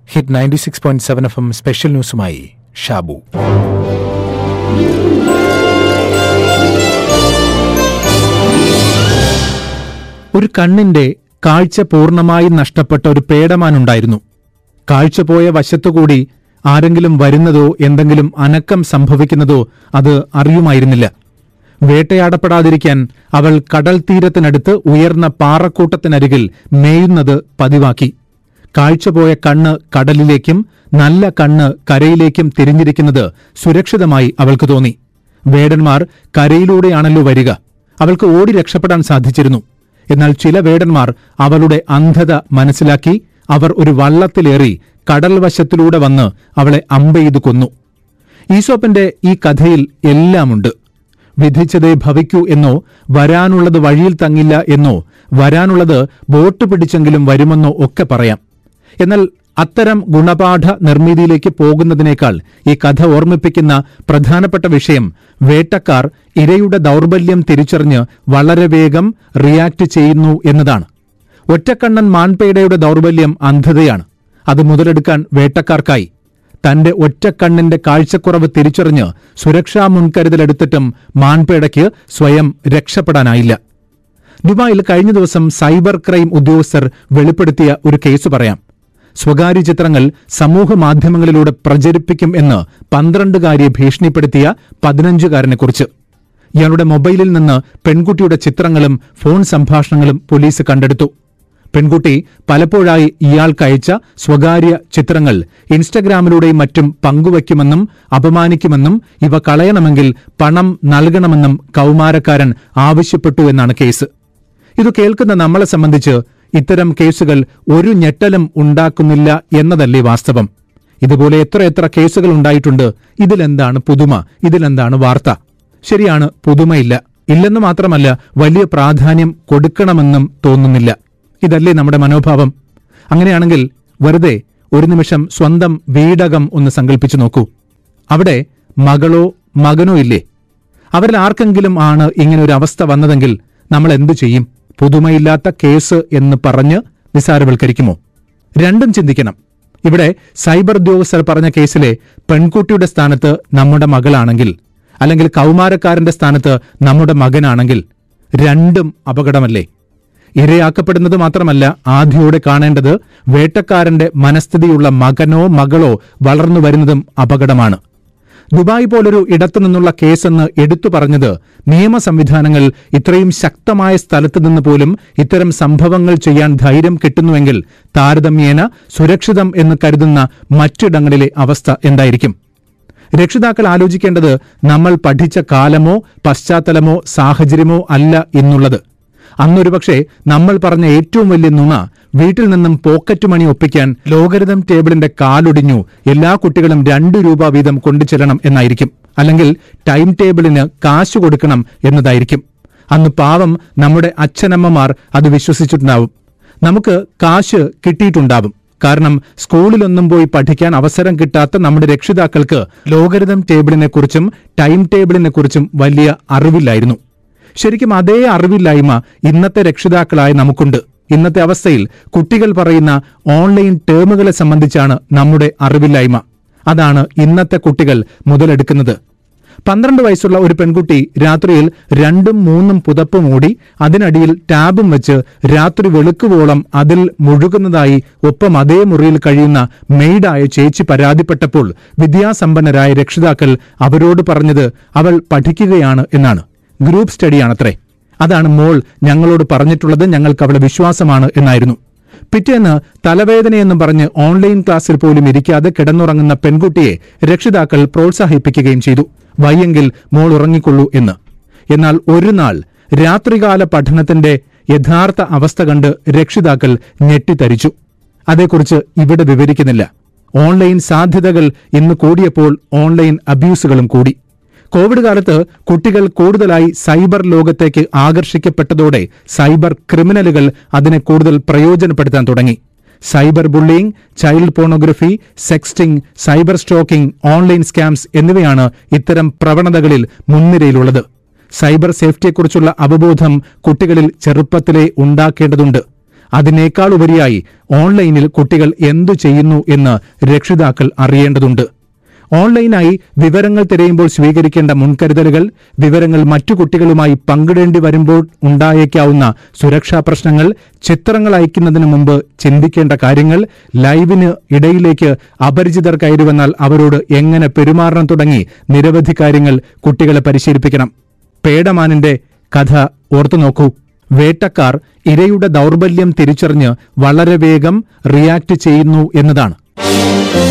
hit ninety six point seven FM എം സ്പെഷ്യൽ ന്യൂസുമായി ഷാബു ഒരു കണ്ണിന്റെ കാഴ്ച പൂർണ്ണമായി നഷ്ടപ്പെട്ട ഒരു പേടമാനുണ്ടായിരുന്നു കാഴ്ച പോയ വശത്തുകൂടി ആരെങ്കിലും വരുന്നതോ എന്തെങ്കിലും അനക്കം സംഭവിക്കുന്നതോ അത് അറിയുമായിരുന്നില്ല വേട്ടയാടപ്പെടാതിരിക്കാൻ അവൾ കടൽ തീരത്തിനടുത്ത് ഉയർന്ന പാറക്കൂട്ടത്തിനരികിൽ മേയുന്നത് പതിവാക്കി കാഴ്ചപോയ കണ്ണ് കടലിലേക്കും നല്ല കണ്ണ് കരയിലേക്കും തിരിഞ്ഞിരിക്കുന്നത് സുരക്ഷിതമായി അവൾക്ക് തോന്നി വേടന്മാർ കരയിലൂടെയാണല്ലോ വരിക അവൾക്ക് ഓടി രക്ഷപ്പെടാൻ സാധിച്ചിരുന്നു എന്നാൽ ചില വേടന്മാർ അവളുടെ അന്ധത മനസ്സിലാക്കി അവർ ഒരു വള്ളത്തിലേറി കടൽ വശത്തിലൂടെ വന്ന് അവളെ അമ്പെയ്തു കൊന്നു ഈസോപ്പിന്റെ ഈ കഥയിൽ എല്ലാമുണ്ട് വിധിച്ചതേ ഭവിക്കൂ എന്നോ വരാനുള്ളത് വഴിയിൽ തങ്ങില്ല എന്നോ വരാനുള്ളത് ബോട്ട് പിടിച്ചെങ്കിലും വരുമെന്നോ ഒക്കെ പറയാം എന്നാൽ അത്തരം ഗുണപാഠ നിർമ്മിതിയിലേക്ക് പോകുന്നതിനേക്കാൾ ഈ കഥ ഓർമ്മിപ്പിക്കുന്ന പ്രധാനപ്പെട്ട വിഷയം വേട്ടക്കാർ ഇരയുടെ ദൗർബല്യം തിരിച്ചറിഞ്ഞ് വളരെ വേഗം റിയാക്ട് ചെയ്യുന്നു എന്നതാണ് ഒറ്റക്കണ്ണൻ മാൻപേടയുടെ ദൗർബല്യം അന്ധതയാണ് അത് മുതലെടുക്കാൻ വേട്ടക്കാർക്കായി തന്റെ ഒറ്റക്കണ്ണിന്റെ കാഴ്ചക്കുറവ് തിരിച്ചറിഞ്ഞ് സുരക്ഷാ മുൻകരുതലെടുത്തിട്ടും മാൻപേടയ്ക്ക് സ്വയം രക്ഷപ്പെടാനായില്ല ദുബായിൽ കഴിഞ്ഞ ദിവസം സൈബർ ക്രൈം ഉദ്യോഗസ്ഥർ വെളിപ്പെടുത്തിയ ഒരു കേസ് പറയാം സ്വകാര്യ ചിത്രങ്ങൾ സമൂഹ മാധ്യമങ്ങളിലൂടെ പ്രചരിപ്പിക്കും എന്ന് പന്ത്രണ്ടുകാരിയെ ഭീഷണിപ്പെടുത്തിയ പതിനഞ്ചുകാരനെക്കുറിച്ച് ഇയാളുടെ മൊബൈലിൽ നിന്ന് പെൺകുട്ടിയുടെ ചിത്രങ്ങളും ഫോൺ സംഭാഷണങ്ങളും പോലീസ് കണ്ടെടുത്തു പെൺകുട്ടി പലപ്പോഴായി ഇയാൾക്കയച്ച സ്വകാര്യ ചിത്രങ്ങൾ ഇൻസ്റ്റഗ്രാമിലൂടെയും മറ്റും പങ്കുവയ്ക്കുമെന്നും അപമാനിക്കുമെന്നും ഇവ കളയണമെങ്കിൽ പണം നൽകണമെന്നും കൌമാരക്കാരൻ ആവശ്യപ്പെട്ടു എന്നാണ് കേസ് ഇത് കേൾക്കുന്ന നമ്മളെ സംബന്ധിച്ച് ഇത്തരം കേസുകൾ ഒരു ഞെട്ടലും ഉണ്ടാക്കുന്നില്ല എന്നതല്ലേ വാസ്തവം ഇതുപോലെ എത്ര എത്ര കേസുകൾ ഉണ്ടായിട്ടുണ്ട് ഇതിലെന്താണ് പുതുമ ഇതിലെന്താണ് വാർത്ത ശരിയാണ് പുതുമയില്ല ഇല്ലെന്ന് മാത്രമല്ല വലിയ പ്രാധാന്യം കൊടുക്കണമെന്നും തോന്നുന്നില്ല ഇതല്ലേ നമ്മുടെ മനോഭാവം അങ്ങനെയാണെങ്കിൽ വെറുതെ ഒരു നിമിഷം സ്വന്തം വീടകം ഒന്ന് സങ്കല്പിച്ചു നോക്കൂ അവിടെ മകളോ മകനോ ഇല്ലേ അവരിൽ ആർക്കെങ്കിലും ആണ് ഇങ്ങനെ ഒരു അവസ്ഥ വന്നതെങ്കിൽ നമ്മൾ എന്തു ചെയ്യും പുതുമയില്ലാത്ത കേസ് എന്ന് പറഞ്ഞ് നിസാരവൽക്കരിക്കുമോ രണ്ടും ചിന്തിക്കണം ഇവിടെ സൈബർ ഉദ്യോഗസ്ഥർ പറഞ്ഞ കേസിലെ പെൺകുട്ടിയുടെ സ്ഥാനത്ത് നമ്മുടെ മകളാണെങ്കിൽ അല്ലെങ്കിൽ കൗമാരക്കാരന്റെ സ്ഥാനത്ത് നമ്മുടെ മകനാണെങ്കിൽ രണ്ടും അപകടമല്ലേ ഇരയാക്കപ്പെടുന്നത് മാത്രമല്ല ആദ്യയോടെ കാണേണ്ടത് വേട്ടക്കാരന്റെ മനസ്ഥിതിയുള്ള മകനോ മകളോ വളർന്നു വരുന്നതും അപകടമാണ് ദുബായ് പോലൊരു ഇടത്തു നിന്നുള്ള കേസെന്ന് എടുത്തു പറഞ്ഞത് നിയമ സംവിധാനങ്ങൾ ഇത്രയും ശക്തമായ സ്ഥലത്തു നിന്ന് പോലും ഇത്തരം സംഭവങ്ങൾ ചെയ്യാൻ ധൈര്യം കിട്ടുന്നുവെങ്കിൽ താരതമ്യേന സുരക്ഷിതം എന്ന് കരുതുന്ന മറ്റിടങ്ങളിലെ അവസ്ഥ എന്തായിരിക്കും രക്ഷിതാക്കൾ ആലോചിക്കേണ്ടത് നമ്മൾ പഠിച്ച കാലമോ പശ്ചാത്തലമോ സാഹചര്യമോ അല്ല എന്നുള്ളത് അന്നൊരുപക്ഷെ നമ്മൾ പറഞ്ഞ ഏറ്റവും വലിയ നുണ വീട്ടിൽ നിന്നും പോക്കറ്റ് മണി ഒപ്പിക്കാൻ ലോകരിതം ടേബിളിന്റെ കാലൊടിഞ്ഞു എല്ലാ കുട്ടികളും രണ്ടു രൂപ വീതം കൊണ്ടുചെല്ലണം എന്നായിരിക്കും അല്ലെങ്കിൽ ടൈം ടേബിളിന് കാശ് കൊടുക്കണം എന്നതായിരിക്കും അന്ന് പാവം നമ്മുടെ അച്ഛനമ്മമാർ അത് വിശ്വസിച്ചിട്ടുണ്ടാവും നമുക്ക് കാശ് കിട്ടിയിട്ടുണ്ടാവും കാരണം സ്കൂളിലൊന്നും പോയി പഠിക്കാൻ അവസരം കിട്ടാത്ത നമ്മുടെ രക്ഷിതാക്കൾക്ക് ലോകരിതം ടേബിളിനെ കുറിച്ചും ടൈം ടേബിളിനെ കുറിച്ചും വലിയ അറിവില്ലായിരുന്നു ശരിക്കും അതേ അറിവില്ലായ്മ ഇന്നത്തെ രക്ഷിതാക്കളായി നമുക്കുണ്ട് ഇന്നത്തെ അവസ്ഥയിൽ കുട്ടികൾ പറയുന്ന ഓൺലൈൻ ടേമുകളെ സംബന്ധിച്ചാണ് നമ്മുടെ അറിവില്ലായ്മ അതാണ് ഇന്നത്തെ കുട്ടികൾ മുതലെടുക്കുന്നത് പന്ത്രണ്ട് വയസ്സുള്ള ഒരു പെൺകുട്ടി രാത്രിയിൽ രണ്ടും മൂന്നും പുതപ്പ് മൂടി അതിനടിയിൽ ടാബും വെച്ച് രാത്രി വെളുക്കുവോളം അതിൽ മുഴുകുന്നതായി ഒപ്പം അതേ മുറിയിൽ കഴിയുന്ന മെയ്ഡായ ചേച്ചി പരാതിപ്പെട്ടപ്പോൾ വിദ്യാസമ്പന്നരായ രക്ഷിതാക്കൾ അവരോട് പറഞ്ഞത് അവൾ പഠിക്കുകയാണ് എന്നാണ് ഗ്രൂപ്പ് സ്റ്റഡിയാണത്രേ അതാണ് മോൾ ഞങ്ങളോട് പറഞ്ഞിട്ടുള്ളത് ഞങ്ങൾക്ക് അവളെ വിശ്വാസമാണ് എന്നായിരുന്നു പിറ്റേന്ന് തലവേദനയെന്നും പറഞ്ഞ് ഓൺലൈൻ ക്ലാസ്സിൽ പോലും ഇരിക്കാതെ കിടന്നുറങ്ങുന്ന പെൺകുട്ടിയെ രക്ഷിതാക്കൾ പ്രോത്സാഹിപ്പിക്കുകയും ചെയ്തു വയ്യെങ്കിൽ മോൾ ഉറങ്ങിക്കൊള്ളൂ എന്ന് എന്നാൽ ഒരു നാൾ രാത്രികാല പഠനത്തിന്റെ യഥാർത്ഥ അവസ്ഥ കണ്ട് രക്ഷിതാക്കൾ ഞെട്ടിത്തരിച്ചു അതേക്കുറിച്ച് ഇവിടെ വിവരിക്കുന്നില്ല ഓൺലൈൻ സാധ്യതകൾ ഇന്ന് കൂടിയപ്പോൾ ഓൺലൈൻ അബ്യൂസുകളും കൂടി കോവിഡ് കാലത്ത് കുട്ടികൾ കൂടുതലായി സൈബർ ലോകത്തേക്ക് ആകർഷിക്കപ്പെട്ടതോടെ സൈബർ ക്രിമിനലുകൾ അതിനെ കൂടുതൽ പ്രയോജനപ്പെടുത്താൻ തുടങ്ങി cyber bullying child pornography sexting cyber stalking online scams എന്നിവയാണ് ഇത്തരം പ്രവണതകളിൽ മുൻനിരയിലുള്ളത് സൈബർ സേഫ്റ്റിയെക്കുറിച്ചുള്ള അവബോധം കുട്ടികളിൽ ചെറുപ്പത്തിലേ ഉണ്ടാക്കേണ്ടതുണ്ട് അതിനേക്കാൾ ഉപരിയായി ഓൺലൈനിൽ കുട്ടികൾ എന്തു ചെയ്യുന്നു എന്ന് രക്ഷിതാക്കൾ അറിയേണ്ടതുണ്ട് ഓൺലൈനായി വിവരങ്ങൾ തിരയുമ്പോൾ സ്വീകരിക്കേണ്ട മുൻകരുതലുകൾ വിവരങ്ങൾ മറ്റു കുട്ടികളുമായി പങ്കിടേണ്ടി വരുമ്പോൾ ഉണ്ടായേക്കാവുന്ന സുരക്ഷാ പ്രശ്നങ്ങൾ ചിത്രങ്ങൾ അയക്കുന്നതിന് മുമ്പ് ചിന്തിക്കേണ്ട കാര്യങ്ങൾ ലൈവിന് ഇടയിലേക്ക് അപരിചിതർ കയറി വന്നാൽ അവരോട് എങ്ങനെ പെരുമാറണം തുടങ്ങി നിരവധി കാര്യങ്ങൾ കുട്ടികളെ പരിശീലിപ്പിക്കണം പേടമാനിന്റെ കഥ ഓർത്തു നോക്കൂ വേട്ടക്കാർ ഇരയുടെ ദൗർബല്യം തിരിച്ചറിഞ്ഞ് വളരെ വേഗം റിയാക്ട് ചെയ്യുന്നു എന്നതാണ്